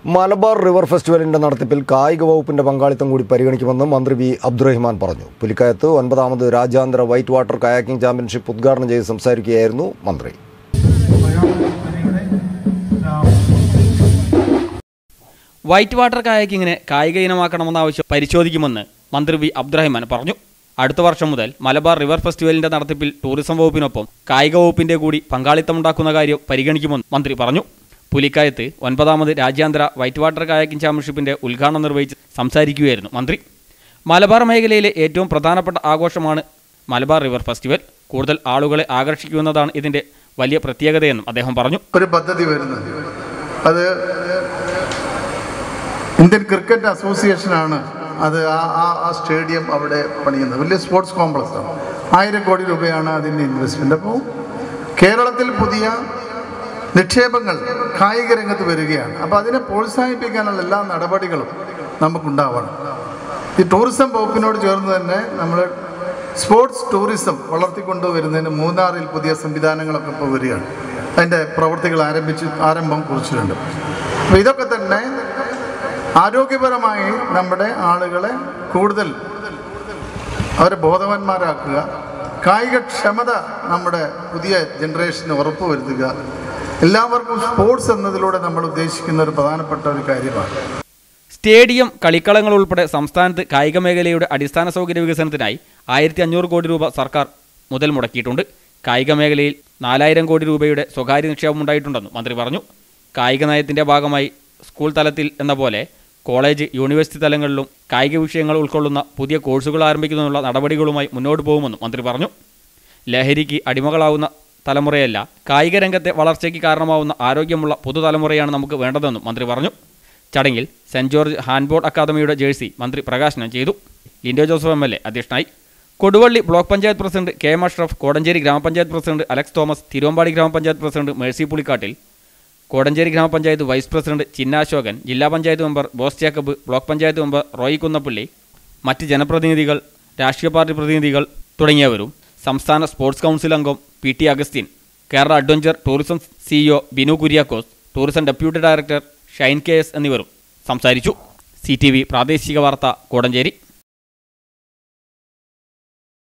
Malabar river ഫെസ്റ്റിവലിന്റെ നടത്തിപ്പിൽ കായിക വകുപ്പിന്റെ പങ്കാളിത്തം കൂടി പരിഗണിക്കുമെന്ന് മന്ത്രി വി അബ്ദുറഹിമാൻ പറഞ്ഞു പുലിക്കയത്ത് ഒൻപതാമത് രാജ്യാന്തര വൈറ്റ് വാട്ടർ കയാക്കിംഗ് ചാമ്പ്യൻഷിപ്പ് ഉദ്ഘാടനം ചെയ്ത് സംസാരിക്കുകയായിരുന്നു മന്ത്രി വൈറ്റ് വാട്ടർ കായക്കിങ്ങിനെ കായിക ഇനമാക്കണമെന്ന ആവശ്യം പരിശോധിക്കുമെന്ന് മന്ത്രി വി അബ്ദുറഹിമാൻ പറഞ്ഞു അടുത്ത വർഷം മുതൽ മലബാർ റിവർ ഫെസ്റ്റിവലിന്റെ നടത്തിപ്പിൽ ടൂറിസം വകുപ്പിനൊപ്പം കായിക വകുപ്പിന്റെ കൂടി പങ്കാളിത്തമുണ്ടാക്കുന്ന കാര്യം പരിഗണിക്കുമെന്ന് മന്ത്രി പറഞ്ഞു പുലിക്കായത്ത് ഒൻപതാമത് രാജ്യാന്തര വൈറ്റ് വാട്ടർ കായക്കിംഗ് ചാമ്പ്യൻഷിപ്പിന്റെ ഉദ്ഘാടനം നിർവഹിച്ച് സംസാരിക്കുകയായിരുന്നു മന്ത്രി മലബാർ മേഖലയിലെ ഏറ്റവും പ്രധാനപ്പെട്ട ആഘോഷമാണ് മലബാർ റിവർ ഫെസ്റ്റിവൽ കൂടുതൽ ആളുകളെ ആകർഷിക്കുമെന്നതാണ് ഇതിന്റെ വലിയ പ്രത്യേകതയെന്നും അദ്ദേഹം പറഞ്ഞു ഒരു പദ്ധതി വരുന്നത് അത് ഇന്ത്യൻ ക്രിക്കറ്റ് അസോസിയേഷനാണ് അത് ആ ആ ആ സ്റ്റേഡിയം അവിടെ പണിയുന്നത് വലിയ സ്പോർട്സ് കോംപ്ലക്സ് ആണ് ആയിരം കോടി രൂപയാണ് അതിൻ്റെ ഇൻവെസ്റ്റ്മെൻ്റ് അപ്പോൾ കേരളത്തിൽ പുതിയ നിക്ഷേപങ്ങൾ കായിക രംഗത്ത് വരികയാണ് അപ്പോൾ അതിനെ പ്രോത്സാഹിപ്പിക്കാനുള്ള എല്ലാ നടപടികളും നമുക്കുണ്ടാവണം ഈ ടൂറിസം വകുപ്പിനോട് ചേർന്ന് തന്നെ നമ്മൾ സ്പോർട്സ് ടൂറിസം വളർത്തിക്കൊണ്ടുവരുന്നതിന് മൂന്നാറിൽ പുതിയ സംവിധാനങ്ങളൊക്കെ ഇപ്പോൾ വരികയാണ് അതിൻ്റെ പ്രവൃത്തികൾ ആരംഭിച്ച് ആരംഭം കുറിച്ചിട്ടുണ്ട് അപ്പോൾ ഇതൊക്കെ തന്നെ ആരോഗ്യപരമായി നമ്മുടെ ആളുകളെ കൂടുതൽ അവരെ ബോധവാന്മാരാക്കുക കായികക്ഷമത നമ്മുടെ പുതിയ ജനറേഷന് ഉറപ്പുവരുത്തുക എല്ലാവർക്കും സ്പോർട്സ് എന്നതിലൂടെ നമ്മൾ ഉദ്ദേശിക്കുന്ന ഒരു പ്രധാനപ്പെട്ട ഒരു കാര്യമാണ് സ്റ്റേഡിയം കളിക്കളങ്ങൾ ഉൾപ്പെടെ സംസ്ഥാനത്ത് കായിക മേഖലയുടെ അടിസ്ഥാന സൗകര്യ വികസനത്തിനായി ആയിരത്തി അഞ്ഞൂറ് കോടി രൂപ സർക്കാർ മുതൽ മുടക്കിയിട്ടുണ്ട് കായിക മേഖലയിൽ നാലായിരം കോടി രൂപയുടെ സ്വകാര്യ നിക്ഷേപം ഉണ്ടായിട്ടുണ്ടെന്നും മന്ത്രി പറഞ്ഞു കായിക നയത്തിന്റെ ഭാഗമായി സ്കൂൾ തലത്തിൽ എന്ന പോലെ കോളേജ് യൂണിവേഴ്സിറ്റി തലങ്ങളിലും കായിക വിഷയങ്ങൾ ഉൾക്കൊള്ളുന്ന പുതിയ കോഴ്സുകൾ ആരംഭിക്കുന്നതിനുള്ള നടപടികളുമായി മുന്നോട്ട് പോകുമെന്നും മന്ത്രി പറഞ്ഞു ലഹരിക്ക് അടിമകളാവുന്ന തലമുറയല്ല കായിക രംഗത്തെ വളർച്ചയ്ക്ക് കാരണമാവുന്ന ആരോഗ്യമുള്ള പുതുതലമുറയാണ് നമുക്ക് വേണ്ടതെന്നും മന്ത്രി പറഞ്ഞു ചടങ്ങിൽ സെന്റ് ജോർജ് ഹാൻഡ്ബോൾ അക്കാദമിയുടെ ജേഴ്സി മന്ത്രി പ്രകാശനം ചെയ്തു Linto Joseph M L A അധ്യക്ഷനായി Koduvally block panchayat president K M Ashraf Kodenchery ഗ്രാമപഞ്ചായത്ത് പ്രസിഡന്റ് അലക്സ് തോമസ് തിരുവമ്പാടി ഗ്രാമപഞ്ചായത്ത് പ്രസിഡന്റ് മേഴ്സി പുളിക്കാട്ടിൽ കോടഞ്ചേരി ഗ്രാമപഞ്ചായത്ത് വൈസ് പ്രസിഡന്റ് ചിന്നാശോകൻ ജില്ലാ panchayat member Bose Jacob block panchayat member Roy Kunnappally മറ്റ് ജനപ്രതിനിധികൾ രാഷ്ട്രീയ പാർട്ടി പ്രതിനിധികൾ തുടങ്ങിയവരും സംസ്ഥാന സ്പോർട്സ് കൗൺസിൽ അംഗം P T Augustine Kerala adventure tourism CEO Binu Kuriakose tourism deputy director Shine K S എന്നിവരും സംസാരിച്ചു സി ടി വി പ്രാദേശിക വാർത്ത കോടഞ്ചേരി